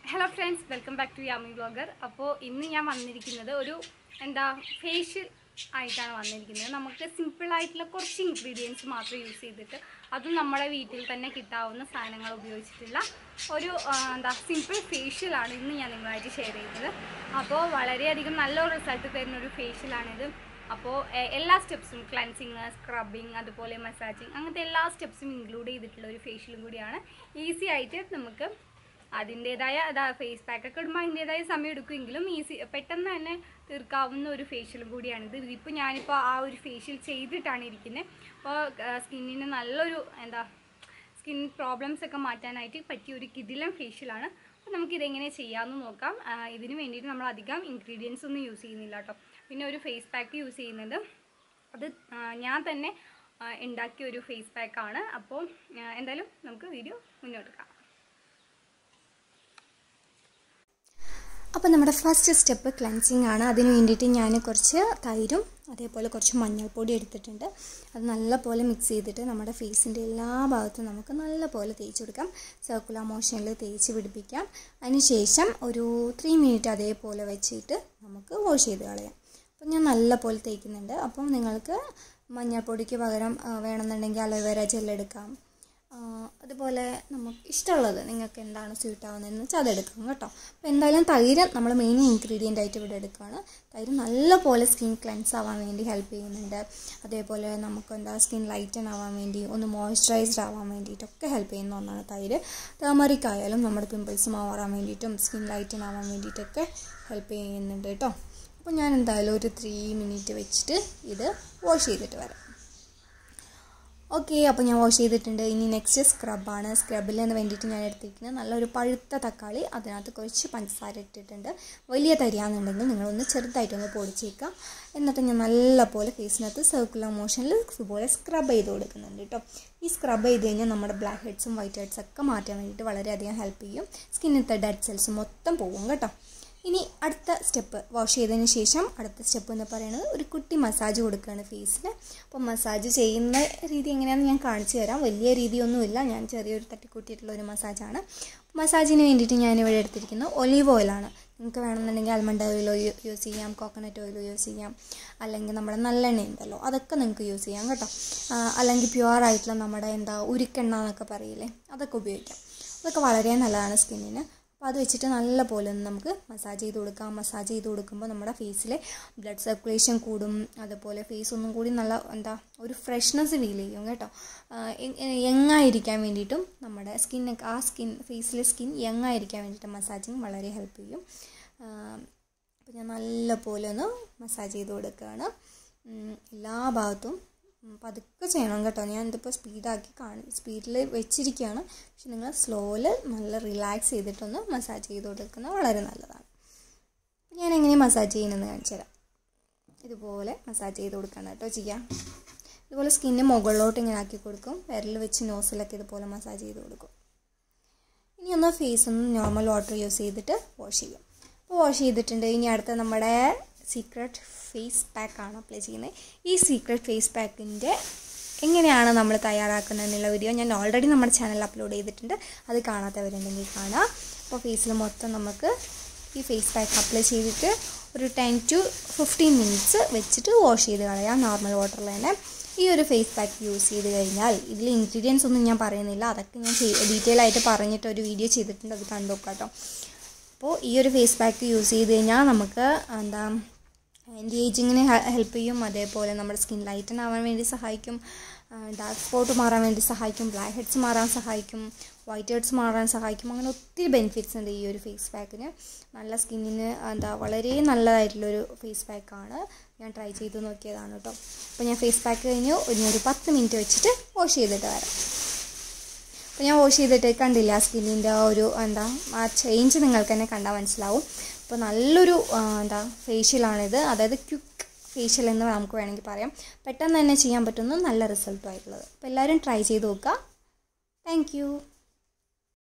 hello friends welcome back to Yami blogger അപ്പോൾ ഇന്ന് ഞാൻ വന്നിരിക്കുന്നത് ഒരു എന്താ ഫേഷ്യൽ ആയിട്ടാണ് വന്നിരിക്കുന്നത് നമുക്ക് സിമ്പിൾ ആയിട്ടുള്ള കുറച്ച് ഇൻഗ്രീഡിയൻസ് മാത്രം യൂസ് ചെയ്തിട്ട് അതും നമ്മുടെ വീട്ടിൽ തന്നെ കിട്ടാവുന്ന സാധനങ്ങൾ ഉപയോഗിച്ചിട്ടുള്ള ഒരു ആ, എന്താ സിമ്പിൾ ഫേഷ്യലാണ് ഇന്ന് ഞാൻ നിങ്ങളായിട്ട് ഷെയർ ചെയ്തത് അപ്പോൾ വളരെയധികം നല്ലൊരു റിസൾട്ട് തരുന്ന ഒരു ഫേഷ്യലാണിത് അപ്പോൾ എ- എല്ലാ സ്റ്റെപ്സും ക്ലൻസിങ് സ്ക്രബിങ് അതുപോലെ മസാജിങ് അങ്ങനത്തെ എല്ലാ സ്റ്റെപ്സും ഇൻക്ലൂഡ് ചെയ്തിട്ടുള്ള ഒരു ഫേഷ്യലും കൂടിയാണ് ഈസി ആയിട്ട് നമുക്ക് അതിൻ്റേതായ അതാ ഫേസ് പാക്ക് ഒക്കെ ഇടുമ്പോൾ അതിൻ്റേതായ സമയം എടുക്കുമെങ്കിലും ഈസി പെട്ടെന്ന് തന്നെ തീർക്കാവുന്ന ഒരു ഫേഷ്യലും കൂടിയാണിത് ഇതിപ്പോൾ ഞാനിപ്പോൾ ആ ഒരു ഫേഷ്യൽ ചെയ്തിട്ടാണ് ഇരിക്കുന്നത് അപ്പോൾ സ്കിന്നിന് നല്ലൊരു എന്താ സ്കിൻ പ്രോബ്ലംസ് ഒക്കെ മാറ്റാനായിട്ട് പറ്റിയ ഒരു കിടിലൻ ഫേഷ്യലാണ് അപ്പോൾ നമുക്കിതെങ്ങനെ ചെയ്യാമെന്ന് നോക്കാം ആ, ഇതിന് വേണ്ടിയിട്ട് നമ്മൾ അധികം ഇൻഗ്രീഡിയൻസ് ഒന്നും യൂസ് ചെയ്യുന്നില്ല കേട്ടോ പിന്നെ ഒരു ഫേസ് പാക്ക് യൂസ് ചെയ്യുന്നത് അത് ആ, ഞാൻ തന്നെ ആ, ഉണ്ടാക്കിയ ഒരു ഫേസ് പാക്കാണ് അപ്പോൾ ആ, എന്തായാലും നമുക്ക് വീഡിയോ മുന്നോട്ട് കാണാം അപ്പോൾ നമ്മുടെ ഫസ്റ്റ് സ്റ്റെപ്പ് ക്ലൻസിങ് ആണ് അതിന് വേണ്ടിയിട്ട് ഞാൻ കുറച്ച് തൈരും അതേപോലെ കുറച്ച് മഞ്ഞൾപ്പൊടി എടുത്തിട്ടുണ്ട് അത് നല്ലപോലെ മിക്സ് ചെയ്തിട്ട് നമ്മുടെ ഫേസിൻ്റെ എല്ലാ ഭാഗത്തും നമുക്ക് നല്ലപോലെ തേച്ച് കൊടുക്കാം സർക്കുലർ മോഷനിൽ തേച്ച് പിടിപ്പിക്കാം അതിനുശേഷം ഒരു ത്രീ മിനിറ്റ് അതേപോലെ വെച്ചിട്ട് നമുക്ക് വാഷ് ചെയ്ത് കളയാം അപ്പം ഞാൻ നല്ലപോലെ തേക്കുന്നുണ്ട് അപ്പം നിങ്ങൾക്ക് മഞ്ഞൾപ്പൊടിക്ക് പകരം ആ, വേണമെന്നുണ്ടെങ്കിൽ അലോവേര ജെൽ എടുക്കാം ആ, അതുപോലെ നമുക്ക് ഇഷ്ടമുള്ളത് നിങ്ങൾക്ക് എന്താണ് സ്യൂട്ട് ആവുന്നതെന്ന് വെച്ചാൽ അതെടുക്കാം കേട്ടോ അപ്പോൾ എന്തായാലും തൈര് നമ്മൾ മെയിൻ ഇൻഗ്രീഡിയൻ്റ് ആയിട്ട് ഇവിടെ എടുക്കുകയാണ് തൈര് നല്ലപോലെ സ്കിൻ ക്ലെൻസ് ആവാൻ വേണ്ടി ഹെൽപ്പ് ചെയ്യുന്നുണ്ട് അതേപോലെ നമുക്ക് എന്താ സ്കിൻ ലൈറ്റൻ ആവാൻ വേണ്ടി ഒന്ന് മോയ്സ്ചറൈസ്ഡ് ആവാൻ വേണ്ടിയിട്ടൊക്കെ ഹെൽപ്പ് ചെയ്യുന്ന ഒന്നാണ് തൈര് ടേമറിക് ആയാലും നമ്മുടെ പിമ്പിൾസ് മാറാൻ വേണ്ടിയിട്ടും സ്കിൻ ലൈറ്റൻ ആവാൻ വേണ്ടിയിട്ടൊക്കെ ഹെൽപ്പ് ചെയ്യുന്നുണ്ട് കേട്ടോ അപ്പോൾ ഞാൻ എന്തായാലും ഒരു ത്രീ മിനിറ്റ് വെച്ചിട്ട് ഇത് വാഷ് ചെയ്തിട്ട് വരാം ഓക്കെ അപ്പോൾ ഞാൻ വാഷ് ചെയ്തിട്ടുണ്ട് ഇനി നെക്സ്റ്റ് സ്ക്രബാണ് സ്ക്രബിന് വേണ്ടിയിട്ട് ഞാൻ എടുത്തിരിക്കുന്നത് നല്ലൊരു പഴുത്ത തക്കാളി അതിനകത്ത് കുറച്ച് പഞ്ചസാര ഇട്ടിട്ടുണ്ട് വലിയ തരിയാന്നുണ്ടെങ്കിൽ നിങ്ങളൊന്ന് ചെറുതായിട്ടൊന്ന് പൊടിച്ചേക്കാം എന്നിട്ട് ഞാൻ നല്ലപോലെ ഫേസിനകത്ത് സർക്കുലർ മോഷനിൽ ഇതുപോലെ സ്ക്രബ് ചെയ്ത് കൊടുക്കുന്നുണ്ട് കേട്ടോ ഈ സ്ക്രബ് ചെയ്ത് കഴിഞ്ഞാൽ നമ്മുടെ ബ്ലാക്ക് ഹെഡ്സും വൈറ്റ് ഹെഡ്സ് ഒക്കെ മാറ്റാൻ വേണ്ടിയിട്ട് വളരെയധികം ഹെൽപ്പ് ചെയ്യും സ്കിന്നിലത്തെ ഡെഡ് സെൽസ് മൊത്തം പോകും കേട്ടോ ഇനി അടുത്ത സ്റ്റെപ്പ് വാഷ് ചെയ്തതിന് ശേഷം അടുത്ത സ്റ്റെപ്പ് എന്ന് പറയുന്നത് ഒരു കുട്ടി മസാജ് കൊടുക്കുകയാണ് ഫേസിൽ അപ്പോൾ മസാജ് ചെയ്യുന്ന രീതി എങ്ങനെയാണെന്ന് ഞാൻ കാണിച്ചു തരാം വലിയ രീതിയൊന്നുമില്ല ഞാൻ ചെറിയൊരു തട്ടിക്കൂട്ടിയിട്ടുള്ള ഒരു മസാജാണ് മസാജിന് വേണ്ടിയിട്ട് ഞാനിവിടെ എടുത്തിരിക്കുന്നത് ഒലീവ് ഓയിലാണ് നിങ്ങൾക്ക് വേണമെന്നുണ്ടെങ്കിൽ ആൽമണ്ട് ഓയിലോ യൂസ് ചെയ്യാം കോക്കനട്ട് ഓയിലോ യൂസ് ചെയ്യാം അല്ലെങ്കിൽ നമ്മുടെ നല്ലെണ്ണ ഉണ്ടല്ലോ അതൊക്കെ നിങ്ങൾക്ക് യൂസ് ചെയ്യാം കേട്ടോ ആ, അല്ലെങ്കിൽ പ്യുവർ ആയിട്ടുള്ള നമ്മുടെ എന്താ ഉരുക്കെണ്ണ എന്നൊക്കെ പറയില്ലേ അതൊക്കെ ഉപയോഗിക്കാം അതൊക്കെ വളരെ നല്ലതാണ് സ്കിന്നിന് അപ്പോൾ അത് വെച്ചിട്ട് നല്ല പോലെ ഒന്ന് നമുക്ക് മസാജ് ചെയ്ത് കൊടുക്കാം മസാജ് ചെയ്ത് കൊടുക്കുമ്പോൾ നമ്മുടെ ഫേസിലെ ബ്ലഡ് സർക്കുലേഷൻ കൂടും അതുപോലെ ഫേസ് ഒന്നും കൂടി നല്ല എന്താ ഒരു ഫ്രഷ്നെസ് ഫീൽ ചെയ്യും കേട്ടോ യങ് ആയിരിക്കാൻ വേണ്ടിയിട്ടും നമ്മുടെ സ്കിന്നൊക്കെ ആ സ്കിൻ ഫേസിലെ സ്കിൻ യങ് ആയിരിക്കാൻ വേണ്ടിയിട്ട് മസാജിങ് വളരെ ഹെൽപ്പ് ചെയ്യും അപ്പോൾ ഞാൻ നല്ല പോലെ ഒന്ന് മസാജ് ചെയ്ത് കൊടുക്കുകയാണ് ഉം, എല്ലാ ഭാഗത്തും ഉം, പതുക്കെ ചെയ്യണം കേട്ടോ ഞാൻ ഇതിപ്പോൾ സ്പീഡാക്കി കാണി സ്പീഡിൽ വെച്ചിരിക്കുകയാണ് പക്ഷെ നിങ്ങൾ സ്ലോയിൽ നല്ല റിലാക്സ് ചെയ്തിട്ടൊന്ന് മസാജ് ചെയ്ത് കൊടുക്കുന്നത് വളരെ നല്ലതാണ് ഞാൻ എങ്ങനെ മസാജ് ചെയ്യുന്നതെന്ന് കാണിച്ചു തരാം ഇതുപോലെ മസാജ് ചെയ്ത് കൊടുക്കണം കേട്ടോ ചെയ്യാം ഇതുപോലെ സ്കിന്ന് മുകളിലോട്ട് ഇങ്ങനെ ആക്കി കൊടുക്കും വിരൽ വെച്ച് നോസിലൊക്കെ ഇതുപോലെ മസാജ് ചെയ്ത് കൊടുക്കും ഇനി ഒന്ന് ഫേസ് ഒന്ന് നോർമൽ വാട്ടർ യൂസ് ചെയ്തിട്ട് വാഷ് ചെയ്യും അപ്പോൾ വാഷ് ചെയ്തിട്ടുണ്ട് ഇനി അടുത്ത നമ്മുടെ സീക്രട്ട് ഫേസ് പാക്കാണ് അപ്ലൈ ചെയ്യുന്നത് ഈ സീക്രട്ട് ഫേസ് പാക്കിൻ്റെ എങ്ങനെയാണ് നമ്മൾ തയ്യാറാക്കുന്നതെന്നുള്ള വീഡിയോ ഞാൻ ഓൾറെഡി നമ്മുടെ ചാനലിൽ അപ്ലോഡ് ചെയ്തിട്ടുണ്ട് അത് കാണാത്തവരുണ്ടെങ്കിൽ കാണാം അപ്പോൾ ഫേസിൽ മൊത്തം നമുക്ക് ഈ ഫേസ് പാക്ക് അപ്ലൈ ചെയ്തിട്ട് ഒരു ടെൻ ടു ഫിഫ്റ്റീൻ മിനിറ്റ്സ് വെച്ചിട്ട് വാഷ് ചെയ്ത് കളയാം നോർമൽ വാട്ടറിൽ തന്നെ ഈ ഒരു ഫേസ് പാക്ക് യൂസ് ചെയ്ത് കഴിഞ്ഞാൽ ഇതിൽ ഇൻഗ്രീഡിയൻസ് ഒന്നും ഞാൻ പറയുന്നില്ല അതൊക്കെ ഞാൻ ഡീറ്റെയിൽ ആയിട്ട് പറഞ്ഞിട്ട് ഒരു വീഡിയോ ചെയ്തിട്ടുണ്ട് അത് കണ്ടു നോക്കാം കേട്ടോ അപ്പോൾ ഈ ഒരു ഫേസ് പാക്ക് യൂസ് ചെയ്ത് കഴിഞ്ഞാൽ നമുക്ക് എന്താ ആൻറ്റി ഏജിങ്ങിന് ഹെൽപ്പ് ചെയ്യും അതേപോലെ നമ്മുടെ സ്കിൻ ലൈറ്റൻ ആവാൻ വേണ്ടി സഹായിക്കും ഡാർക്ക് സ്പോട്ട് മാറാൻ വേണ്ടി സഹായിക്കും ബ്ലാക്ക് ഹെഡ്സ് മാറാൻ സഹായിക്കും വൈറ്റ് ഹെഡ്സ് മാറാൻ സഹായിക്കും അങ്ങനെ ഒത്തിരി ബെനിഫിറ്റ്സ് ഉണ്ട് ഈ ഒരു ഫേസ് പാക്കിന് നല്ല സ്കിന്നിന് എന്താ വളരെ നല്ലതായിട്ടുള്ളൊരു ഫേസ് പാക്കാണ് ഞാൻ ട്രൈ ചെയ്ത് നോക്കിയതാണ് കേട്ടോ അപ്പോൾ ഞാൻ ഫേസ് പാക്ക് കഴിഞ്ഞു ഇനി ഒരു പത്ത് മിനിറ്റ് വെച്ചിട്ട് വാഷ് ചെയ്തിട്ട് വരാം അപ്പോൾ ഞാൻ വാഷ് ചെയ്തിട്ട് കണ്ടില്ല സ്കിന്നിൻ്റെ ഒരു എന്താ ആ ചേഞ്ച് നിങ്ങൾക്ക് തന്നെ കണ്ടാൽ മനസ്സിലാവും അപ്പോൾ നല്ലൊരു ആ, എന്താ ഫേഷ്യലാണിത് അതായത് ക്വിക്ക് ഫേഷ്യൽ എന്ന് നമുക്ക് വേണമെങ്കിൽ പറയാം പെട്ടെന്ന് തന്നെ ചെയ്യാൻ പറ്റുന്ന നല്ല റിസൾട്ടും ആയിട്ടുള്ളത് അപ്പോൾ എല്ലാവരും ട്രൈ ചെയ്ത് നോക്കുക താങ്ക്